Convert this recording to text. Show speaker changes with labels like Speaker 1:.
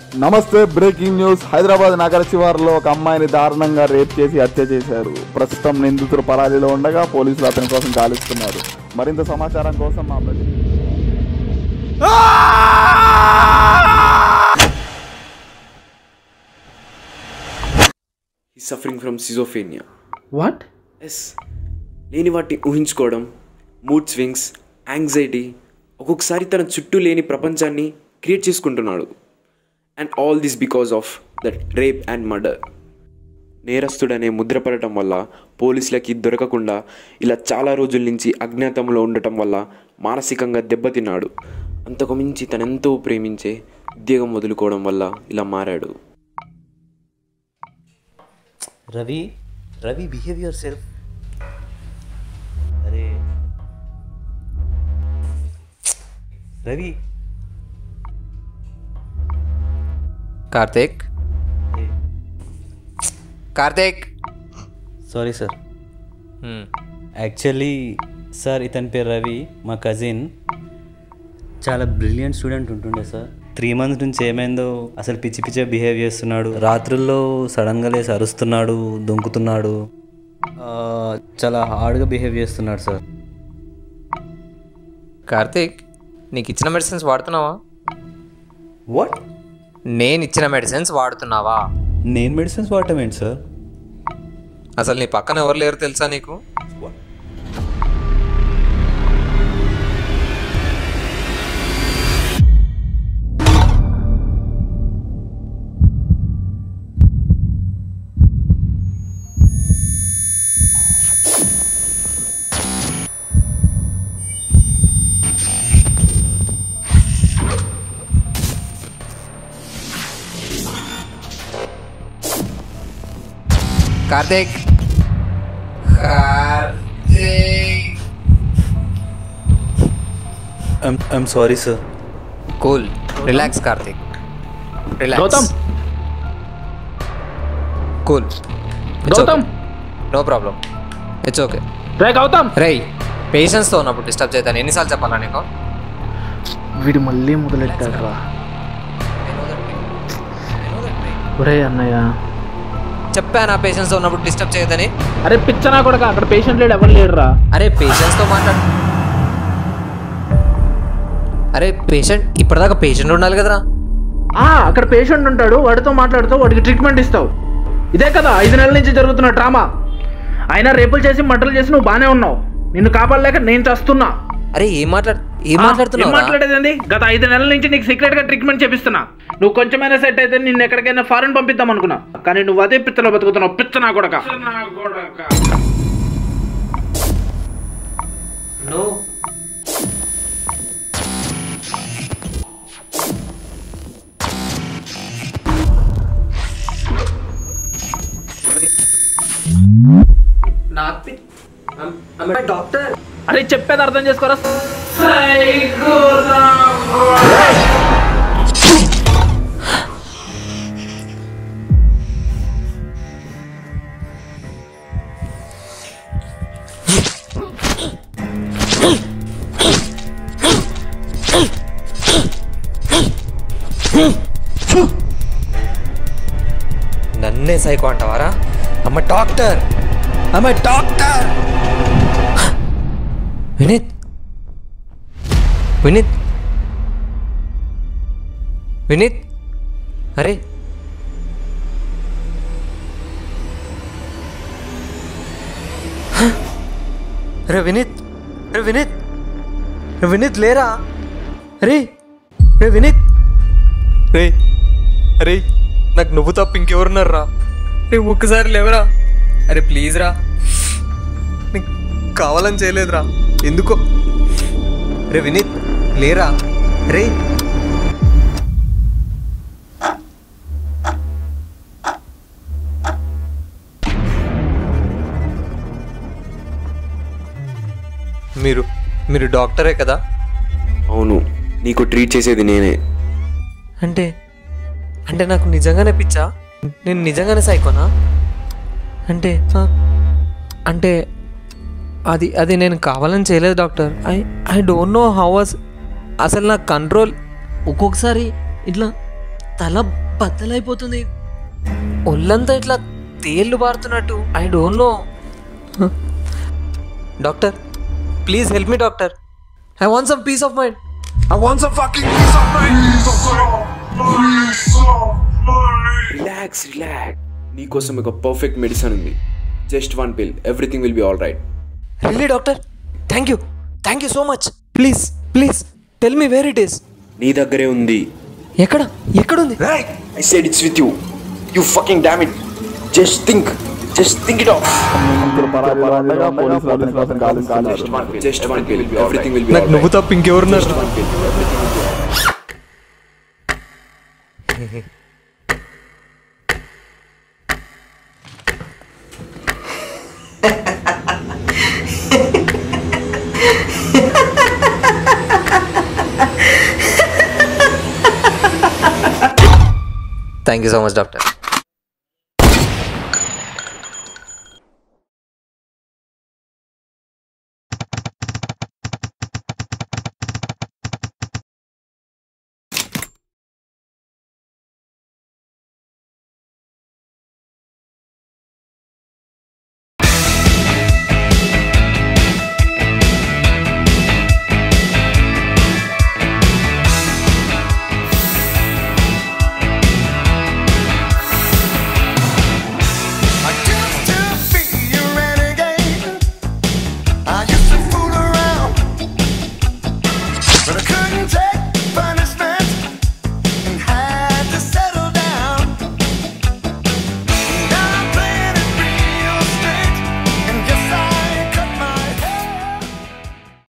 Speaker 1: నమస్తే breaking news Hyderabad నగర శివారులో ఒక అమ్మాయిని దారుణంగా రేప్ చేసి హత్య చేశారు ప్రస్తుతం నిందితుడు పరారీలో ఉండగా పోలీసులు అతని కోసం గాలిస్తున్నారు మరింత సమాచారం కోసం మా ప్రతి-
Speaker 2: ఈ suffering from schizophrenia
Speaker 3: 
Speaker 2: what's లేని వాటిని ఊహించుకోవడం మూడ్ స్వింగ్స్ యాంగ్జైటీ ఒక్కొక్కసారి తన చుట్టూ లేని ప్రపంచాన్ని క్రియేట్ చేసుకుంటున్నాడు and all this because of that rape and murder నేరస్తుడనే ముద్ర పడటం వల్ల పోలీసులకి దొరకకుండా ఇలా చాలా రోజుల నుంచి అజ్ఞాతంలో ఉండటం వల్ల మానసికంగా దెబ్బతిన్నాడు అంతకు మించి తనెంతో ప్రేమించే ఉద్యోగం వదులుకోవడం వల్ల ఇలా మారాడు
Speaker 4: Ravi Ravi behave yourself అరే Ravi
Speaker 5: Karthik Karthik
Speaker 4: sorry sir actually sir ఇతని పేరు రవి మా కజిన్ చాలా బ్రిలియంట్ స్టూడెంట్ ఉంటుండే సార్ త్రీ మంత్స్ నుంచి ఏమైందో అసలు పిచ్చి పిచ్చే బిహేవ్ చేస్తున్నాడు రాత్రుల్లో సడన్గా లేసి అరుస్తున్నాడు దొంకుతున్నాడు ఆ, చాలా హార్డ్గా బిహేవ్ చేస్తున్నాడు సార్
Speaker 5: కార్తీక్ నీకు ఇచ్చిన మెడిసిన్స్ వాడుతున్నావా
Speaker 4: వాట్
Speaker 5: నేను ఇచ్చిన మెడిసిన్స్ వాడుతున్నావా
Speaker 4: నేను మెడిసిన్స్ వాడటం ఏంటి సార్
Speaker 5: అసలు నీ పక్కన ఎవరు లేరు తెలుసా నీకు Karthik
Speaker 4: I'm sorry sir
Speaker 5: cool relax Karthik relax
Speaker 3: Gautam
Speaker 5: cool
Speaker 3: Gautam
Speaker 5: no problem it's okay
Speaker 3: రే గౌతమ్
Speaker 5: రేయ్ పేషెన్స్తో ఉన్నప్పుడు డిస్టర్బ్ చేద్దాను ఎన్నిసార్లు చెప్పాలా నీకు
Speaker 3: వీడు మళ్ళీ మొదలెట్టాడు రా ఒరే అన్నయ్య
Speaker 5: చెప్పానా పేషెన్స్తో ఉన్నప్పుడు డిస్టర్బ్ చేయదని
Speaker 3: అరే పిచ్చనా కూడా అక్కడ పేషెంట్ లేడు ఎవరు లేడు రా
Speaker 5: అరే పేషెంట్స్తో మాట్లాడు అరే పేషెంట్ ఇప్పటిదాకా పేషెంట్ ఉండాలి కదరా
Speaker 3: ఆ, అక్కడ పేషెంట్ ఉంటాడు వాడితో మాట్లాడుతావు వాడికి ట్రీట్మెంట్ ఇస్తావు ఇదే కదా ఐదు నెలల నుంచి జరుగుతున్న డ్రామా అయినా రేపులు చేసి మటలు చేసి నువ్వు బానే ఉన్నావు నిన్ను కాపాడలేక నేను చేస్తున్నా
Speaker 5: అరే ఏం మాట్లాడు ఏం
Speaker 3: ఏం
Speaker 5: మాట్లాడుతున్నావు
Speaker 3: మాట్లాడేదండి గత ఐదు నెలల నుంచి నీకు సీక్రెట్ గా ట్రీట్మెంట్ చేపిస్తున్నా నువ్వు కొంచెమైనా సెట్ అయితే నిన్ను ఎక్కడికైనా ఫారెన్ పంపిద్దాం అనుకున్నా కానీ నువ్వు అదే పిచ్చలో బతుకుతున్నావు పిచ్చ నా కొడక
Speaker 5: డాక్టర్
Speaker 3: అరే చెప్పేది అర్థం చేసుకోరా
Speaker 5: నన్నే సైకో అంటావారా అమ్మ డాక్టర్ అమ్మ డాక్టర్ వినీత్ వినీత్ వినీత్ అరే రే వినీత్ రే వినీత్ రే వినీత్ లేరా రే రే వినీత్ రే అరే నాకు నువ్వు తప్ప ఇంకెవరున్నారా రే ఒక్కసారి లేవరా అరే ప్లీజ్ రా నీకు కావాలని చేయలేదురా ఎందుకో రే వినీత్ లేరా రే మీరు మీరు డాక్టరే కదా
Speaker 2: అవును నీకు ట్రీట్ చేసేది నేనే
Speaker 5: అంటే అంటే నాకు నిజంగానే పిచ్చా నేను నిజంగానే సైకోనా అంటే ఆ, అంటే అది అది నేను కావాలని చేయలేదు doctor I I don't know how was అసలు నా కంట్రోల్ ఒక్కొక్కసారి ఇట్లా తల బద్దలైపోతుంది ఒళ్ళంతా ఇట్లా తేళ్ళు పారుతున్నట్టు I don't know doctor please help me doctor I want some peace of mind I want some fucking peace of mind
Speaker 2: relax relax నీకోసం ఒక పర్ఫెక్ట్ మెడిసిన్ ఉంది just one pill everything will be all right
Speaker 5: really doctor thank you thank you so much please please tell me wear it is
Speaker 2: నీ దగ్గరే ఉంది
Speaker 5: ఎక్కడ ఎక్కడుంది
Speaker 2: I said it's with you you fucking damn it just think just think it off
Speaker 1: నిందితుడు పరారీలో ఉండగా పోలీసులు అతని కోసం గాలిస్తున్నారు
Speaker 2: just one pill everything will be
Speaker 5: నాకు నువ్వు తప్ప ఇంకెవరున్నారు thank you so much doctor